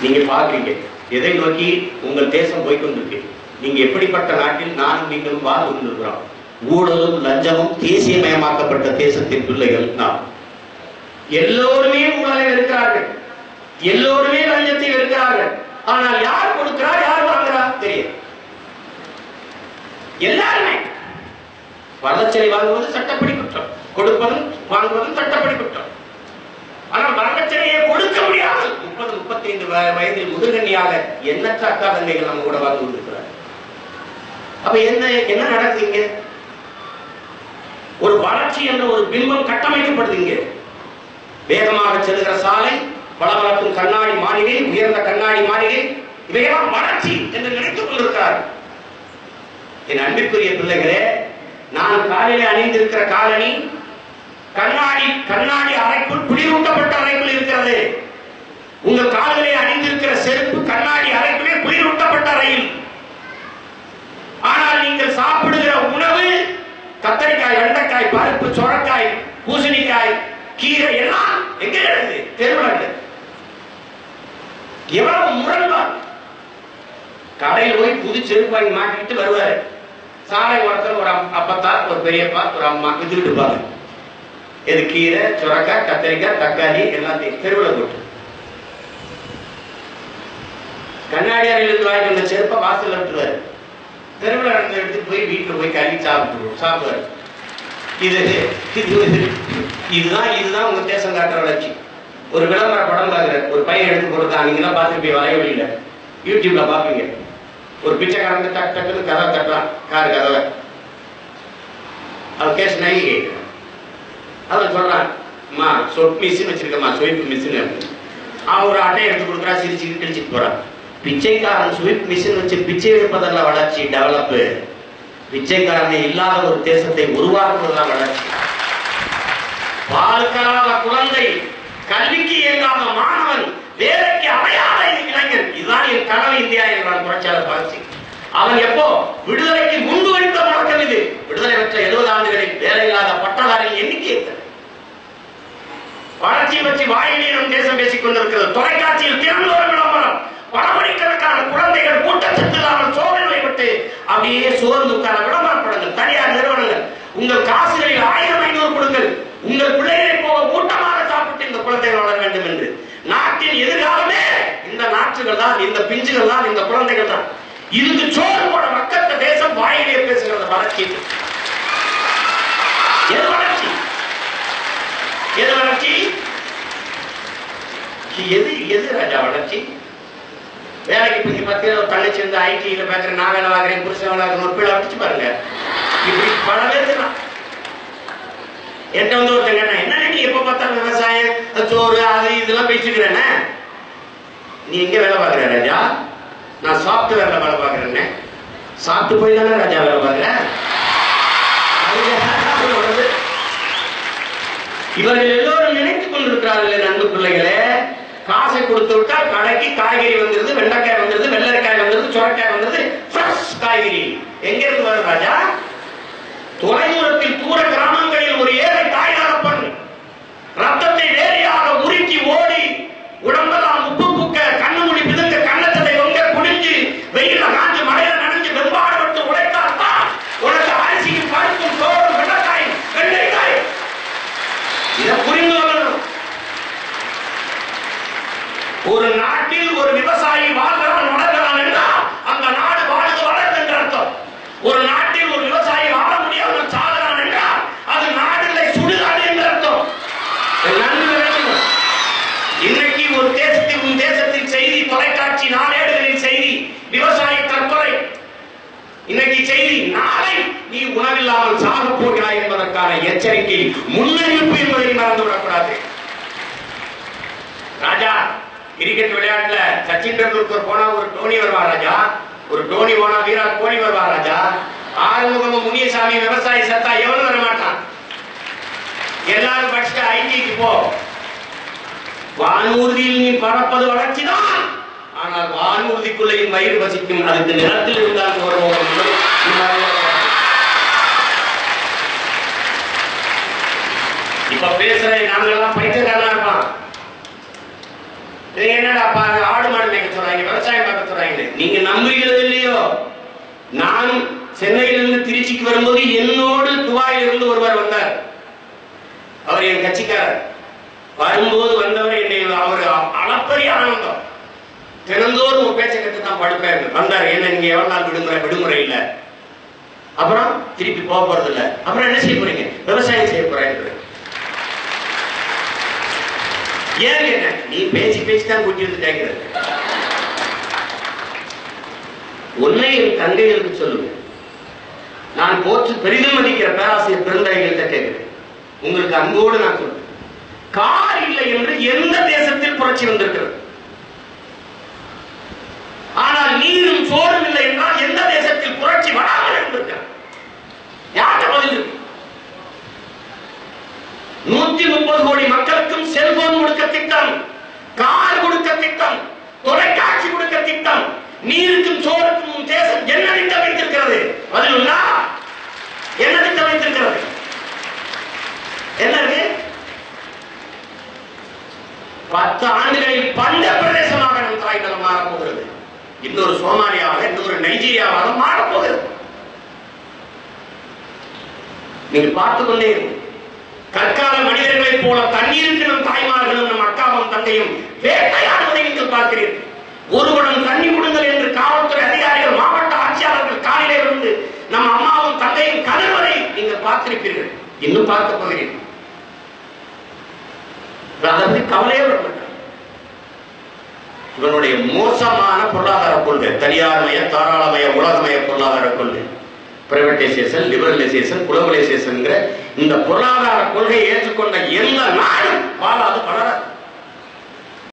நீங்க பாக்குறீங்க எதை நோக்கி உங்கள் தேசம் போய்க்கொண்டிருக்கு நீங்க எப்படிப்பட்ட நாட்டில் நானும் நீங்களும் வாழ்ந்து கொண்டிருக்கிறோம் ஊழலும் லஞ்சமும் தேசியமயமாக்கப்பட்ட தேசத்தின் பிள்ளைகள் நாம் எல்லோருமே ஊழலை இருக்கிறார்கள் எல்லோருமே லஞ்சத்தை இருக்கிறார்கள் ஆனால் யார் கொடுக்கிறார் யார் வாங்குறார் தெரியும் எல்லாருமே வரதட்சணை வாங்குவது சட்டப்படி குற்றம் கொடுப்பதும் வாங்குவதும் சட்டப்படி குற்றம் ஆனால் வரதட்சணையை கொடுக்க முடியாமல் முப்பது முப்பத்தி ஐந்து வயதில் முதுகன்னியாக எண்ணற்ற அக்கா தங்கைகள் நம்ம கூட வாழ்ந்து கொண்டிருக்கிறார் அப்ப என்ன என்ன நடக்குது இங்க ஒரு வளர்ச்சி என்ற ஒரு பிம்பம் கட்டமைக்கப்படுது இங்க வேகமாக செல்கிற சாலை பளபளக்கும் கண்ணாடி மாளிகை உயர்ந்த கண்ணாடி மாளிகை இவையெல்லாம் வளர்ச்சி என்று நினைத்துக் கொண்டிருக்கிறார் என் அன்பிற்குரிய பிள்ளைகளே நான் காலையில அணிந்திருக்கிற காலணி கண்ணாடி கண்ணாடி அறைக்குள் குளிரூட்டப்பட்ட அறைக்குள் இருக்கிறது உங்கள் கால்களை அணிந்திருக்கிற செருப்பு கண்ணாடி அறைக்குள்ளே குளிரூட்டப்பட்ட அறையில் ஆனால் நீங்கள் சாப்பிடுகிற உணவு கத்தரிக்காய் வெண்டைக்காய் பருப்பு சொரக்காய் பூசணிக்காய் கீரை எல்லாம் எங்க கிடக்குது தெருவில் எவ்வளவு முரண்பாடு கடையில் போய் புது செருப்பு வாங்கி மாட்டிக்கிட்டு வருவாரு சாலை ஓரத்தில் ஒரு அம்- அப்பத்தா ஒரு பெரியப்பா ஒரு அம்மா வித்துக்கிட்டு இருப்பாங்க இது கீரை சுரக்காய் கத்திரிக்காய் தக்காளி எல்லாத்தையும் தெருவில் போட்டு கண்ணாடி அறையிலிருந்து வாங்கி வந்த செருப்பை வாசல்ல விட்டுருவாரு தெருவில் நடந்து எடுத்துட்டு போய் வீட்டுல போய் கறி சாப்பிட்டு சாப்பிடுவாரு இது இது இதுதான் இதுதான் உங்க தேசம் காட்டுற வளர்ச்சி ஒரு விளம்பர படம் பாக்குற ஒரு பையன் எடுத்து கொடுத்தான் நீங்க எல்லாம் பார்த்துருப்பீங்க வலைவழியில யூடியூப்ல பாப்பீங்க ஒரு பிச்சைக்காரங்க டக் டக்குன்னு கதை தட்டுறான் கார் கதவை அவன் கேஸ் நகி கேட்கிறான் அவன் சொல்றான் அம்மா சொப் மிஷின் வச்சிருக்கம்மா ஸ்வைப் மிஷின் அவன் ஒரு அட்டையை எடுத்து கொடுக்குறா சிரிச்சு கிழிச்சிட்டு போறான் பிச்சைக்காரன் ஸ்வைப் மிஷின் வச்சு பிச்சை எடுப்பதல்ல வளர்ச்சி டெவலப் பிச்சைக்காரனை இல்லாத ஒரு தேசத்தை உருவாக்குவதுதான் வளர்ச்சி பால்கலாத குழந்தை கல்விக்கு இயங்காத மாணவன் வேலைக்கு அடையாத இளைஞன் இதுதான் என் கனவு இந்தியா என்றான் புரட்சியாளர் பகத்சிங் அவன் எப்போ விடுதலைக்கு முன்பு வைத்த முழக்கம் இது விடுதலை பெற்ற எழுபது ஆண்டுகளில் வேலையில்லாத பட்டதாரிகள் எண்ணிக்கை எத்தனை? வளர்ச்சி பற்றி வாயிலும் தேசம் பேசிக் கொண்டிருக்கிறது தொலைக்காட்சியில் திறந்தோறும் விளம்பரம் படமணிக்கணக்கான குழந்தைகள் கூட்டச்சத்து இல்லாமல் சோதனைப்பட்டு அப்படியே சோர்ந்து உட்கார விளம்பரப்படுங்கள் தனியார் நிறுவனங்கள் உங்கள் காசுகளில் ஆயிரம் ஐநூறு கொடுங்கள் உங்கள் பிள்ளைகளை போக கூட்டமாக சாப்பிட்டு இந்த குழந்தைகள் வளர வேண்டும் என்று நாட்டின் எதிர்காலமே இந்த நாற்றுகள் தான் இந்த பிஞ்சுகள் தான் இந்த குழந்தைகள் தான் இதுக்கு சோறு போட மக்கத்த தேசம் வாயிலே பேசுகிறது வளர்ச்சி எது வளர்ச்சி எது வளர்ச்சி எது எது ராஜா வளர்ச்சி வேலைக்கு இப்ப இங்க பத்து ஒரு தங்கச்சி வந்து ஐடில பேசுறேன் நான் வேலை வாங்குறேன் புருஷன் வேலை வாங்குறேன் ஒரு பிள்ளை அடிச்சு பாருங்க இப்படி பல பேர் இருக்கலாம். என்கிட்ட வந்து ஒருத்தங்க கேட்டான், என்ன நீ எப்ப பார்த்தாலும் விவசாயம் சோறு அது இதெல்லாம் பேசிக்கிறேனே நீ எங்க வேலை பார்க்குற ராஜா நான் சாஃப்ட்வேர்ல வேலை பார்க்குறேன்னு சாப்பிட்டு போய் தானே ராஜா வேலை பார்க்குறேன் இவர்கள் எல்லோரும் நினைத்துக் கொண்டிருக்கிறார்கள் என் அன்பு பிள்ளைகளே காசை கொடுத்து விட்டா கடைக்கு காய்கறி வந்துருது வெண்டைக்காய் வந்துருது வெள்ளரிக்காய் வந்துருது சுரக்காய் வந்துருது ஃப்ரெஷ் காய்கறி எங்க இருந்து வரும் ராஜா தொலைதூரத்தில் தூர கிராமங்களில் ஒரு ஏழை தாய் தகப்பன் ரத்தத்தை வேறையாக உருக்கி ஓடி உடம்பெல்லாம் உப்பு புக்க கண்ணு முடி பிதுங்க கண்ணத்ததை ஒங்க குடிஞ்சு வெயில காஞ்சு மழையில நனைஞ்சு வெம்பாடுபட்டு உழைத்தாத்தான் உனக்கு அரிசியும் பருப்பும் சோறும் வெள்ளக்காய் வெள்ளரிக்காய் இதை புரிந்து கொள்ளணும் ஒரு நாட்டில் ஒரு விவசாயி வாழ்கிறான் வளர்கிறான் என்றால் அந்த நாடு வாழ்ந்து வளர்ந்து என்று அர்த்தம் ஒரு நாட்டில் ஒரு விவசாயி வாழ முடியாமல் சாகிறான் என்றால் அது நாடுகளை சுடுகாடு என்று அர்த்தம் இதை நன்கு விளங்கணும். இன்னைக்கு ஒரு தேசத்தில் உன் தேசத்தில் செய்தி தொலைக்காட்சி நாளேடுகளின் செய்தி விவசாயி தற்கொலை இன்னைக்கு செய்தி நாளை நீ உணவில்லாமல் சாக போகிறாய் என்பதற்கான எச்சரிக்கை முன்னறிவிப்பு என்பதை மறந்து விடக்கூடாது ராஜா கிரிக்கெட் விளையாட்டுல சச்சின் டெண்டுல்கர் போனா ஒரு டோனி வருவா ராஜா ஒரு டோனி போனா விராட் கோலி வருவா ராஜா ஆறுமுகம் முனியசாமி விவசாயி சத்தா எவனும் வர மாட்டான் எல்லாரும் படிச்சுட்டு ஐடிக்கு போ வானூர்தியில் நீ பறப்பது வளர்ச்சிதான் ஆனால் வானூர்திக்குள்ள என் வயிறு வசிக்கும் அதுக்கு நிலத்தில் இருந்தால் போறோம் இப்ப பேசுற நாங்கெல்லாம் பைத்தியக்காரனா இருப்பான் இது என்னடா பா- ஆடு மாடு நீங்க நம்புகிறது இல்லையோ நான் சென்னையிலிருந்து திருச்சிக்கு வரும்போது என்னோடு துபாயிலிருந்து ஒருவர் வந்தார் அவர் என் கட்சிக்காரர் வரும்போது வந்தவர் என்னை அவர் அளப்பரிய ஆனந்தம் தினந்தோறும் ஒரு பேச்சை கட்டு தான் படுப்பேன் வந்தார் என்ன நீங்க எவ்வளவு நாள் விடுமுறை விடுமுறை இல்ல அப்புறம் திருப்பி போக போறது இல்ல அப்புறம் என்ன செய்ய போறீங்க விவசாயம் செய்ய போறேன் ஏன் என்ன நீ பேச்சு பேச்சு தான் கூட்டி வந்து கேட்கிறது உன்னை என் தங்கைகளுக்கு சொல்லுங்க நான் போற்று பெரிதும் மதிக்கிற பேராசிரியர் பெருந்தகைகள்கிட்ட கேட்கிறேன் உங்களுக்கு அன்போடு நான் சொல்றேன் கார் இல்லை என்று எந்த தேசத்தில் புரட்சி வந்திருக்கிறது ஆனால் நீரும் சோறும் இல்லை என்றால் எந்த தேசத்தில் புரட்சி வராமல் இருந்திருக்கிறது யார்கிட்ட பதில் இருக்கு நூத்தி முப்பது கோடி மக்களுக்கும் செல்போன் கொடுக்க திட்டம் கார் கொடுக்க திட்டம் தொலைக்காட்சி கொடுக்க திட்டம் நீருக்கும் சோறுக்கும் உன் தேசம் என்ன திட்டம் வைத்திருக்கிறது பதில் உண்டா? என்ன திட்டம் வைத்திருக்கிறது என்ன இருக்கு பத்து ஆண்டுகளில் பண்ட பிரதேசமாக நம் தாய் நிலம் மாறப்போகிறது இன்னொரு சோமாலியாவாக இன்னொரு நைஜீரியாவாக மாறப்போகிறது நீங்கள் பார்த்துக் கொண்டே இருங்கள் கற்கால மனிதர்களைப் போல தண்ணீருக்கு நம் தாய்மார்களும் நம் அக்காவும் தந்தையும் வேட்டையாடுவதை நீங்கள் பார்க்கிறீர்கள் ஒரு குடம் தண்ணி கொடுங்கள் என்று காவல்துறை அதிகாரிகள் மாவட்ட ஆட்சியாளர்கள் காலையிலே இருந்து நம் அம்மாவும் தந்தையும் கதறுவதை நீங்கள் பார்த்திருப்பீர்கள் இன்னும் பார்க்க போகிறீர்கள் அதை பத்தி கவலையே வர மாட்டாங்க இவனுடைய மோசமான பொருளாதார கொள்கை தனியார்மய தாராளமய உலகமய பொருளாதார கொள்கை பிரைவேட்டைசேஷன் லிபரலைசேஷன் குளோபலைசேஷன் இந்த பொருளாதார கொள்கையை ஏற்றுக்கொண்ட எந்த நாடும் வாழாது வளராது